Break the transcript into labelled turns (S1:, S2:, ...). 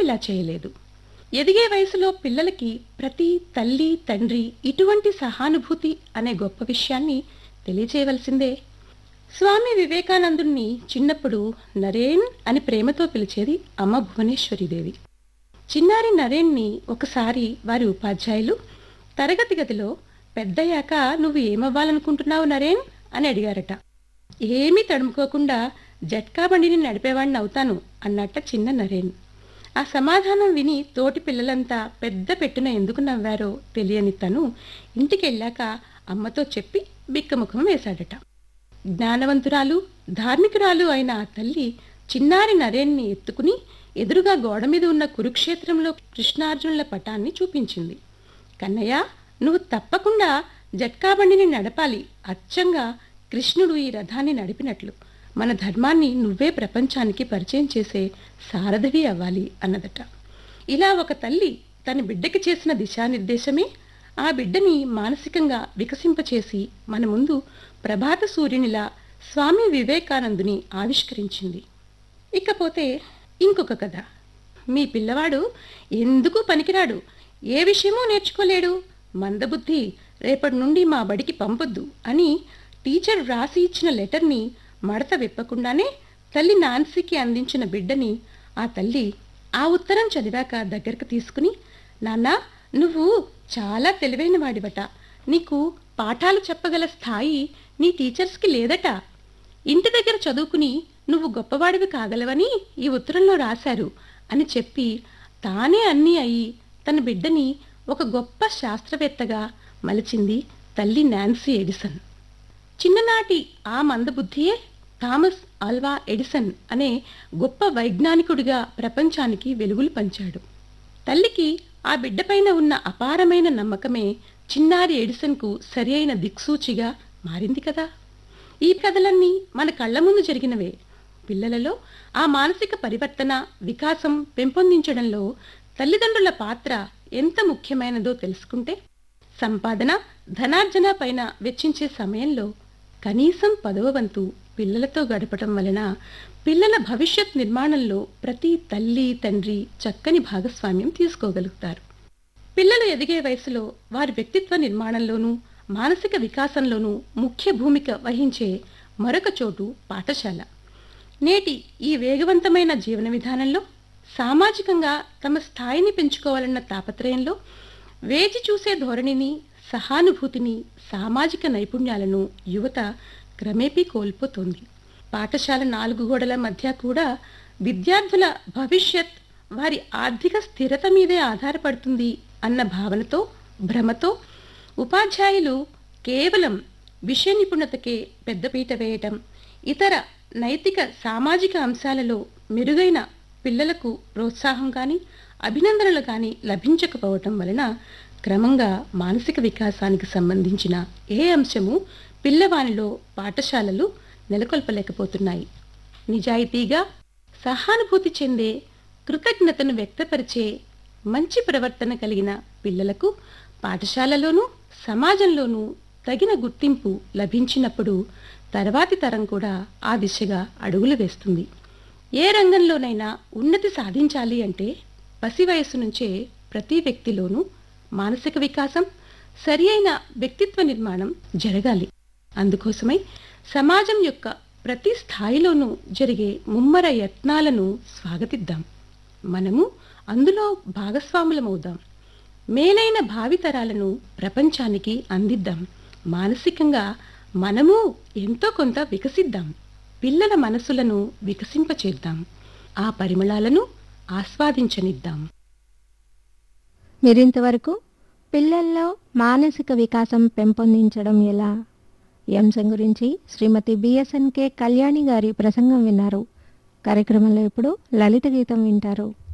S1: ఇలా చేయలేదు ఎదిగే వయసులో పిల్లలకి ప్రతి తల్లి తండ్రి ఇటువంటి సహానుభూతి అనే గొప్ప విషయాన్ని తెలియచేయవలసిందే స్వామి వివేకానందుణ్ణి చిన్నప్పుడు నరేన్ అని ప్రేమతో పిలిచేది అమ్మ భువనేశ్వరీదేవి చిన్నారి నరేన్ని ఒకసారి వారి ఉపాధ్యాయులు తరగతి గదిలో పెద్దయ్యాక నువ్వు ఏమవ్వాలనుకుంటున్నావు నరేన్ అని అడిగారట ఏమీ తడుముకోకుండా జట్కా బండిని నడిపేవాడిని అవుతాను అన్నట్ట చిన్న నరేన్ ఆ సమాధానం విని తోటి పిల్లలంతా పెద్ద పెట్టున ఎందుకు నవ్వారో తెలియని తను ఇంటికెళ్ళాక అమ్మతో చెప్పి బిక్కముఖం వేశాడట జ్ఞానవంతురాలు ధార్మికురాలు అయిన ఆ తల్లి చిన్నారి నరేన్ని ఎత్తుకుని ఎదురుగా గోడ మీద ఉన్న కురుక్షేత్రంలో కృష్ణార్జునుల పటాన్ని చూపించింది కన్నయ్య నువ్వు తప్పకుండా జట్కా బండిని నడపాలి అచ్చంగా కృష్ణుడు ఈ రథాన్ని నడిపినట్లు మన ధర్మాన్ని నువ్వే ప్రపంచానికి పరిచయం చేసే సారథివి అవ్వాలి అన్నదట ఇలా ఒక తల్లి తన బిడ్డకి చేసిన దిశానిర్దేశమే ఆ బిడ్డని మానసికంగా వికసింపచేసి మన ముందు ప్రభాత సూర్యునిలా స్వామి వివేకానందుని ఆవిష్కరించింది ఇకపోతే ఇంకొక కథ మీ పిల్లవాడు ఎందుకు పనికిరాడు ఏ విషయమూ నేర్చుకోలేడు మందబుద్ధి రేపటి నుండి మా బడికి పంపొద్దు అని టీచర్ రాసి ఇచ్చిన లెటర్ని మడత విప్పకుండానే తల్లి నాన్సీకి అందించిన బిడ్డని ఆ తల్లి ఆ ఉత్తరం చదివాక దగ్గరకు తీసుకుని నాన్నా నువ్వు చాలా తెలివైన వాడివట నీకు పాఠాలు చెప్పగల స్థాయి నీ టీచర్స్కి లేదట ఇంటి దగ్గర చదువుకుని నువ్వు గొప్పవాడివి కాగలవని ఈ ఉత్తరంలో రాశారు అని చెప్పి తానే అన్నీ అయి తన బిడ్డని ఒక గొప్ప శాస్త్రవేత్తగా మలిచింది తల్లి నాన్సీ ఎడిసన్ చిన్ననాటి ఆ మందబుద్ధియే థామస్ ఆల్వా ఎడిసన్ అనే గొప్ప వైజ్ఞానికుడిగా ప్రపంచానికి వెలుగులు పంచాడు తల్లికి ఆ బిడ్డపైన ఉన్న అపారమైన నమ్మకమే చిన్నారి ఎడిసన్కు సరి అయిన దిక్సూచిగా మారింది కదా ఈ కథలన్నీ మన కళ్ళ ముందు జరిగినవే పిల్లలలో ఆ మానసిక పరివర్తన వికాసం పెంపొందించడంలో తల్లిదండ్రుల పాత్ర ఎంత ముఖ్యమైనదో తెలుసుకుంటే సంపాదన ధనార్జన పైన వెచ్చించే సమయంలో కనీసం పదవ వంతు పిల్లలతో గడపటం వలన పిల్లల భవిష్యత్ నిర్మాణంలో ప్రతి తల్లి తండ్రి చక్కని భాగస్వామ్యం తీసుకోగలుగుతారు పిల్లలు ఎదిగే వయసులో వారి వ్యక్తిత్వ నిర్మాణంలోనూ మానసిక వికాసంలోనూ ముఖ్య భూమిక వహించే మరొక చోటు పాఠశాల నేటి ఈ వేగవంతమైన జీవన విధానంలో సామాజికంగా తమ స్థాయిని పెంచుకోవాలన్న తాపత్రయంలో వేచి చూసే ధోరణిని సహానుభూతిని సామాజిక నైపుణ్యాలను యువత క్రమేపీ కోల్పోతోంది పాఠశాల నాలుగు గోడల మధ్య కూడా విద్యార్థుల భవిష్యత్ వారి ఆర్థిక స్థిరత మీదే ఆధారపడుతుంది అన్న భావనతో భ్రమతో ఉపాధ్యాయులు కేవలం విషయ నిపుణతకే పెద్దపీట వేయటం ఇతర నైతిక సామాజిక అంశాలలో మెరుగైన పిల్లలకు ప్రోత్సాహం కానీ అభినందనలు కానీ లభించకపోవటం వలన క్రమంగా మానసిక వికాసానికి సంబంధించిన ఏ అంశము పిల్లవానిలో పాఠశాలలు నెలకొల్పలేకపోతున్నాయి నిజాయితీగా సహానుభూతి చెందే కృతజ్ఞతను వ్యక్తపరిచే మంచి ప్రవర్తన కలిగిన పిల్లలకు పాఠశాలలోనూ సమాజంలోనూ తగిన గుర్తింపు లభించినప్పుడు తర్వాతి తరం కూడా ఆ దిశగా అడుగులు వేస్తుంది ఏ రంగంలోనైనా ఉన్నతి సాధించాలి అంటే పసి వయస్సు నుంచే ప్రతి వ్యక్తిలోనూ మానసిక వికాసం సరి అయిన వ్యక్తిత్వ నిర్మాణం జరగాలి అందుకోసమై సమాజం యొక్క ప్రతి స్థాయిలోనూ జరిగే ముమ్మర యత్నాలను స్వాగతిద్దాం మనము అందులో భాగస్వాములమవుదాం మేలైన భావితరాలను ప్రపంచానికి అందిద్దాం మానసికంగా మనము ఎంతో కొంత వికసిద్దాం పిల్లల మనసులను వికసింపచేద్దాం ఆ పరిమళాలను ఆస్వాదించనిద్దాం
S2: మీరింతవరకు పిల్లల్లో మానసిక వికాసం పెంపొందించడం ఎలా ఈ అంశం గురించి శ్రీమతి బిఎస్ఎన్కే కళ్యాణి గారి ప్రసంగం విన్నారు కార్యక్రమంలో ఇప్పుడు లలిత గీతం వింటారు